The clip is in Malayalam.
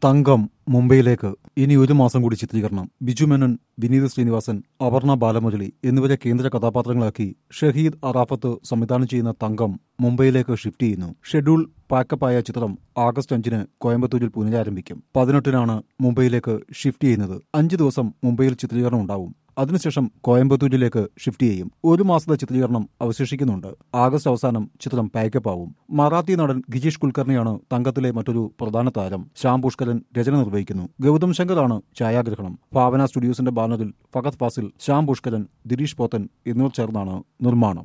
തങ്കം മുംബൈയിലേക്ക് ഇനി ഒരു മാസം കൂടി ചിത്രീകരണം ബിജു മേനൻ വിനീത് ശ്രീനിവാസൻ അപർണ ബാലമുരളി എന്നിവരെ കേന്ദ്ര കഥാപാത്രങ്ങളാക്കി ഷഹീദ് അറാഫത്ത് സംവിധാനം ചെയ്യുന്ന തങ്കം മുംബൈയിലേക്ക് ഷിഫ്റ്റ് ചെയ്യുന്നു ഷെഡ്യൂൾ പാക്കപ്പായ ചിത്രം ആഗസ്റ്റ് അഞ്ചിന് കോയമ്പത്തൂരിൽ പുനരാരംഭിക്കും പതിനെട്ടിനാണ് മുംബൈയിലേക്ക് ഷിഫ്റ്റ് ചെയ്യുന്നത് അഞ്ച് ദിവസം മുംബൈയിൽ ചിത്രീകരണം ഉണ്ടാവും അതിനുശേഷം കോയമ്പത്തൂരിലേക്ക് ഷിഫ്റ്റ് ചെയ്യും ഒരു മാസത്തെ ചിത്രീകരണം അവശേഷിക്കുന്നുണ്ട് ആഗസ്റ്റ് അവസാനം ചിത്രം പാക്കപ്പ് ആവും മറാത്തി നടൻ ഗിരീഷ് കുൽക്കർണിയാണ് തങ്കത്തിലെ മറ്റൊരു പ്രധാന താരം ശ്യാം പുഷ്കരൻ രചന നിർവഹിക്കുന്നു ഗൗതം ശങ്കറാണ് ഛായാഗ്രഹണം ഭാവന സ്റ്റുഡിയോസിന്റെ ബാനറിൽ ഫഹദ് ഫാസിൽ ശ്യാം പുഷ്കരൻ ദിലീഷ് പോത്തൻ എന്നിവർ ചേർന്നാണ് നിർമ്മാണം